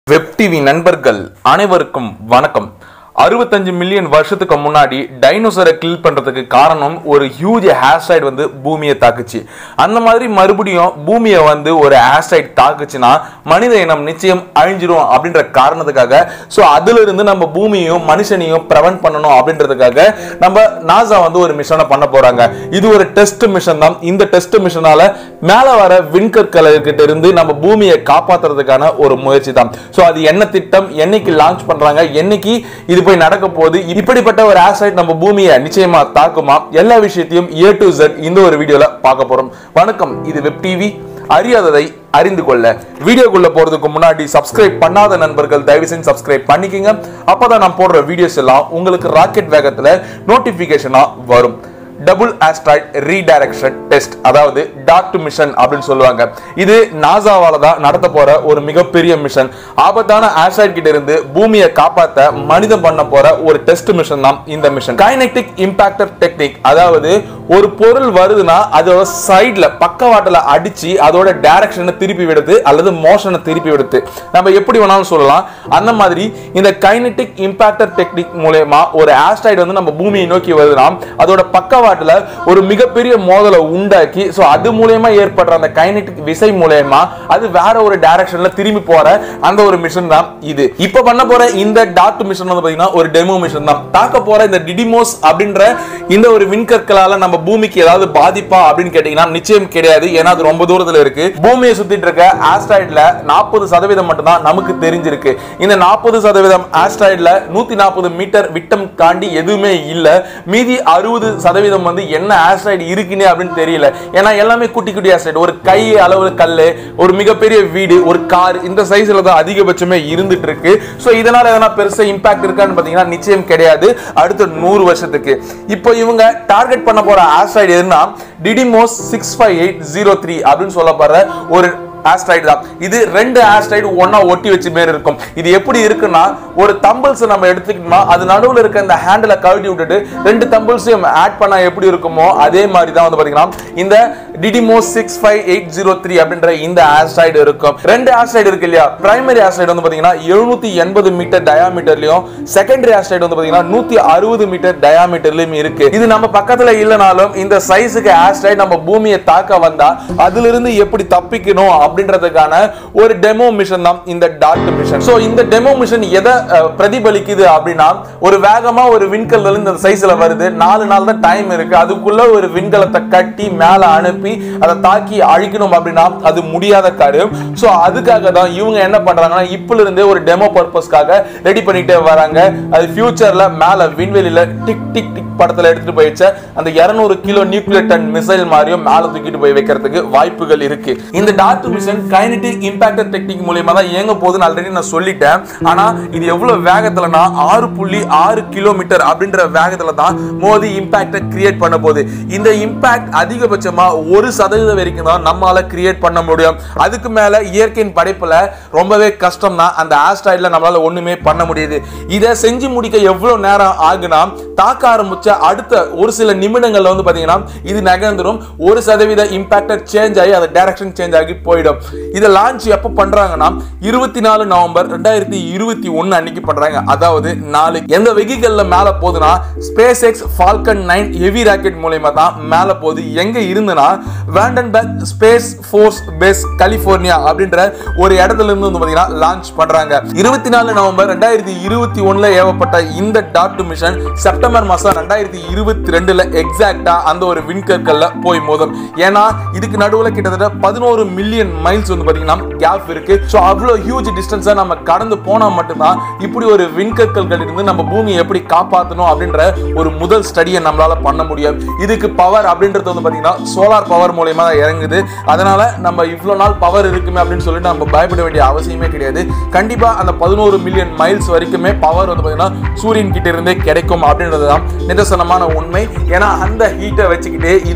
web TV நண்பர்கள் அனைவருக்கும் வணக்கம் அறுபத்தஞ்சு மில்லியன் வருஷத்துக்கு முன்னாடி டைனோசரை கில் பண்றதுக்கு காரணம் ஒரு ஹியூஜ் ஆஸ்ட்ராய்டு வந்து பூமியை தாக்குச்சு அந்த மாதிரி மறுபடியும் பூமியை வந்து ஒரு ஆஸ்ட்ராய்டு தாக்குச்சுன்னா மனித இனம் நிச்சயம் அழிஞ்சிரும் அப்படின்ற காரணத்துக்காக ஸோ அதுல இருந்து நம்ம பூமியையும் மனுஷனையும் ப்ரெவென்ட் பண்ணணும் அப்படின்றதுக்காக நம்ம நாசா வந்து ஒரு மிஷனை பண்ண போறாங்க இது ஒரு டெஸ்ட் மிஷன் தான் இந்த டெஸ்ட் மிஷனால மேல வர விண்கற்களை கிட்ட இருந்து நம்ம பூமியை காப்பாத்துறதுக்கான ஒரு முயற்சி தான் ஸோ அது என்ன திட்டம் என்னைக்கு லான்ச் பண்றாங்க என்னைக்கு இது போய் நடக்க போகுது இப்படிப்பட்ட ஒரு ஆசைட் நம்ம பூமியை நிச்சயமா தாக்குமா எல்லா விஷயத்தையும் ஏ டு Z இந்த ஒரு வீடியோல பார்க்க போறோம் வணக்கம் இது வெப் டிவி அறியாததை அறிந்து கொள்ள வீடியோக்குள்ள போறதுக்கு முன்னாடி சப்ஸ்கிரைப் பண்ணாத நண்பர்கள் தயவு செஞ்சு சப்ஸ்கிரைப் பண்ணிக்கங்க அப்பதான் நான் போடுற வீடியோஸ் எல்லாம் உங்களுக்கு ராக்கெட் வேகத்துல நோட்டிபிகேஷனா வரும் டபுள் ஆஸ்ட்ராய்ட் ரீடைரக்ஷன் டெஸ்ட் அதாவது டாக்ட் மிஷன் அப்படின்னு சொல்லுவாங்க இது நாசாவால தான் நடத்த போற ஒரு மிகப்பெரிய மிஷன் ஆபத்தான ஆஸ்ட்ராய்ட் கிட்ட இருந்து பூமியை காப்பாத்த மனிதன் பண்ண போற ஒரு டெஸ்ட் மிஷன் தான் இந்த மிஷன் கைனெட்டிக் இம்பாக்டர் டெக்னிக் அதாவது ஒரு பொருள் வருதுன்னா அதோட சைட்ல பக்கவாட்டில் அடிச்சு அதோட டைரக்ஷனை திருப்பி விடுது அல்லது மோஷனை திருப்பி விடுது நம்ம எப்படி வேணாலும் சொல்லலாம் அந்த மாதிரி இந்த கைனெட்டிக் இம்பாக்டர் டெக்னிக் மூலயமா ஒரு ஆஸ்ட்ராய்டு வந்து நம்ம பூமியை நோக்கி வருதுன்னா அதோட பக்கவாட்டில் ஒரு மிகப்பெரிய மோதலை உண்டாக்கி ஸோ அது மூலயமா ஏற்படுற அந்த கைனெட்டிக் விசை மூலயமா அது வேற ஒரு டைரக்ஷன்ல திரும்பி போற அந்த ஒரு மிஷன் தான் இது இப்போ பண்ண போற இந்த டாட் மிஷன் வந்து பாத்தீங்கன்னா ஒரு டெமோ மிஷன் தான் தாக்க போற இந்த டிடிமோஸ் அப்படின்ற இந்த ஒரு விண்கற்களால நம்ம பூமிக்கு ஏதாவது பாதிப்பா அப்படின்னு கேட்டீங்கன்னா நிச்சயம் கிடையாது ஏன்னா அது ரொம்ப தூரத்துல இருக்கு பூமியை சுத்திட்டு இருக்க ஆஸ்ட்ராய்ட்ல நாற்பது சதவீதம் மட்டும் தான் நமக்கு தெரிஞ்சிருக்கு இந்த நாற்பது சதவீதம் ஆஸ்ட்ராய்ட்ல நூத்தி நாற்பது மீட்டர் விட்டம் தாண்டி எதுவுமே இல்ல மீதி அறுபது சதவீதம் வந்து என்ன ஆஸ்ட்ராய்டு இருக்குன்னே அப்படின்னு தெரியல ஏன்னா எல்லாமே குட்டி குட்டி ஆஸ்ட்ராய்டு ஒரு கை அளவு கல்லு ஒரு மிகப்பெரிய வீடு ஒரு கார் இந்த சைஸ்ல தான் அதிகபட்சமே இருந்துட்டு இருக்கு ஸோ இதனால எதனா பெருசா இம்பாக்ட் இருக்கான்னு பாத்தீங்கன்னா நிச்சயம் கிடையாது அடுத்த நூறு வருஷத்துக்கு இப்போ இவங்க டார்கெட் பண்ண போற ஆஸ்ட்ராய்டு எதுனா Didymos six five eight zero three அப்படின்னு சொல்லப்படுற ஒரு ஆஸ்ட்ராய்டு தான் இது ரெண்டு ஆஸ்ட்ராய்டு ஒண்ணா ஒட்டி வச்ச மாதிரி இருக்கும் இது எப்படி இருக்குன்னா ஒரு தம்பிள்ஸ் நம்ம எடுத்துக்கிட்டோம்னா அது நடுவுல இருக்க இந்த ஹேண்டில கழட்டி விட்டுட்டு ரெண்டு தம்பிள்ஸையும் ஆட் பண்ணா எப்படி இருக்குமோ அதே மாதிரி தான் வந்து பாத்தீங்கன்னா இந்த Didymos six five eight zero three அப்படின்ற இந்த ஆஸ்ட்ராய்டு இருக்கும் ரெண்டு ஆஸ்ட்ராய்டு இருக்கு இல்லையா பிரைமரி ஆஸ்ட்ராய்டு வந்து பாத்தீங்கன்னா எழுநூத்தி எண்பது மீட்டர் டயாமீட்டர்லயும் செகண்டரி ஆஸ்ட்ராய்டு வந்து பாத்தீங்கன்னா நூத்தி அறுபது மீட்டர் டயாமீட்டர்லயும் இருக்கு இது நம்ம பக்கத்துல இல்லைனாலும் இந்த சைஸுக்கு ஆஸ்ட்ராய்டு நம்ம பூமியை தாக்க வந்தா அதுல இருந்து எப்படி தப்பிக்கணும் அப்படின்றதுக்கான ஒரு டெமோ மிஷன் தான் இந்த டாட் மிஷன் சோ இந்த டெமோ மிஷன் எதை அஹ், பிரதிபலிக்குது அப்படின்னா ஒரு வேகமா ஒரு விண்கல் இந்த சைஸ்ல வருது நாலு நாள் தான் டைம் இருக்கு அதுக்குள்ள ஒரு விண்கலத்தை கட்டி மேல அனுப்பி அதை தாக்கி அழிக்கணும் அப்படின்னா அது முடியாத காரியம் சோ அதுக்காக தான் இவங்க என்ன பண்றாங்கன்னா இப்பல இருந்தே ஒரு டெமோ பர்பஸ்க்காக ரெடி பண்ணிட்டே வராங்க அது ஃபியூச்சர்ல மேல விண்வெளியில டிக் டிக் டிக் படத்துல எடுத்துட்டு போய் வச்ச அந்த 200 கிலோ நியூக்ளியர் டன் மிசைல் மாதிரியும் மேல தூக்கிட்டு போய் வைக்கிறதுக்கு வாய்ப்புகள் இருக்கு இந்த டாட் மிஷன் கைனடிக் இம்பாக்டர் டெக்னிக் மூலியமா தான் இயங்க போகுதுன்னு ஆல்ரெடி நான் சொல்லிட்டேன் ஆனா இது எவ்வளவு வேகத்துலனா ஆறு புள்ளி ஆறு கிலோமீட்டர் அப்படின்ற வேகத்துல தான் மோதி இம்பாக்டை கிரியேட் பண்ண போகுது இந்த இம்பாக்ட் அதிகபட்சமா ஒரு சதவீதம் வரைக்கும் தான் நம்மளால கிரியேட் பண்ண முடியும் அதுக்கு மேல இயற்கையின் படைப்புல ரொம்பவே கஷ்டம் தான் அந்த ஆஸ்ட்ராய்ட்ல நம்மளால ஒண்ணுமே பண்ண முடியுது இதை செஞ்சு முடிக்க எவ்வளவு நேரம் ஆகுனா தாக்க ஆரம்பிச்ச அடுத்த ஒரு சில நிமிடங்கள்ல வந்து பாத்தீங்கன்னா இது நகர்ந்துடும் ஒரு சதவீத இம்பாக்டர் சேஞ்ச் ஆகி அது டைரக்ஷன் சேஞ்ச் ஆகி போயிடும் இதை லான்ச் எப்போ பண்றாங்கன்னா இருபத்தி நாலு நவம்பர் ரெண்டாயிரத்தி இருபத்தி ஒன்னு அன்னைக்கு பண்றாங்க அதாவது நாலு எந்த வெஹிக்கல்ல மேல போகுதுன்னா SpaceX Falcon nine Heavy rocket மூலயமா தான் மேல போகுது எங்க இருந்துன்னா Vandenberg Space Force Base California அப்படின்ற ஒரு இடத்துல இருந்து வந்து பாத்தீங்கன்னா லான்ச் பண்றாங்க இருபத்தி நாலு நவம்பர் ரெண்டாயிரத்தி இருபத்தி ஒண்ணுல ஏவப்பட்ட இந்த டாட் மிஷன் செப்டம்பர் மாசம் ரெண்டாயிரத்தி இருபத்தி ரெண்டுல எக்ஸாக்டா அந்த ஒரு விண்கற்கல்ல போய் மோதும் ஏன்னா இதுக்கு நடுவுல கிட்டத்தட்ட பதினோரு மில்லியன் மைல்ஸ் வந்து பாத்தீங்கன்னா கேப் இருக்கு ஸோ அவ்வளோ ஹியூஜ் டிஸ்டன்ஸை நம்ம கடந்து போனா மட்டும்தான் இப்படி ஒரு விண்கற்கள்கள் இருந்து நம்ம பூமியை எப்படி காப்பாற்றணும் அப்படின்ற ஒரு முதல் ஸ்டடியை நம்மளால பண்ண முடியும் இதுக்கு பவர் அப்படின்றது வந்து பாத்தீங்கன்னா சோலார் பவர் மூலயமா தான் இறங்குது அதனால நம்ம இவ்வளோ நாள் பவர் இருக்குமே அப்படின்னு சொல்லிட்டு நம்ம பயப்பட வேண்டிய அவசியமே கிடையாது கண்டிப்பா அந்த பதினோரு மில்லியன் மைல்ஸ் வரைக்குமே பவர் வந்து பாத்தீங்கன்னா சூரியன் கிட்ட இருந்தே கிடைக்கும் அப்படின்றது தான் நிதர்சனமான உண்மை ஏன்னா அந்த ஹீட்டை வச்சுக்கிட்டே இது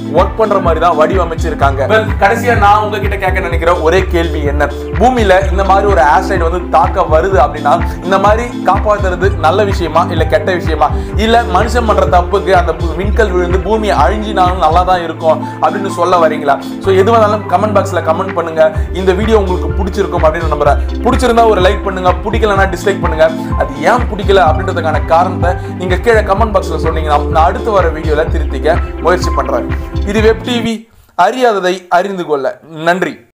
ஒர்க் பண்ற மாதிரி தான் வடிவமைச்சிருக்காங்க Well, கடைசியா நான் உங்ககிட்ட கேட்க நினைக்கிற ஒரே கேள்வி என்ன பூமியில இந்த மாதிரி ஒரு ஆஸ்ட்ராய்டு வந்து தாக்க வருது அப்படின்னா இந்த மாதிரி காப்பாத்துறது நல்ல விஷயமா இல்ல கெட்ட விஷயமா இல்ல மனுஷன் பண்ற தப்புக்கு அந்த பு- விண்கல் விழுந்து பூமி அழிஞ்சினாலும் நல்லா தான் இருக்கும் அப்படின்னு சொல்ல வரீங்களா ஸோ எதுவானாலும் கமெண்ட் பாக்ஸ்ல கமெண்ட் பண்ணுங்க இந்த வீடியோ உங்களுக்கு பிடிச்சிருக்கும் அப்படின்னு நம்புறேன் பிடிச்சிருந்தா ஒரு லைக் பண்ணுங்க பிடிக்கலனா டிஸ்லைக் பண்ணுங்க அது ஏன் பிடிக்கல அப்படின்றதுக்கான காரணத்தை நீங்க கீழே கமெண்ட் பாக்ஸ்ல சொன்னீங்கன்னா நான் அடுத்து வர வீடியோல திருத்திக்க முயற்சி பண்றேன் இது வெப் டிவி அறியாததை அறிந்து கொள்ள நன்றி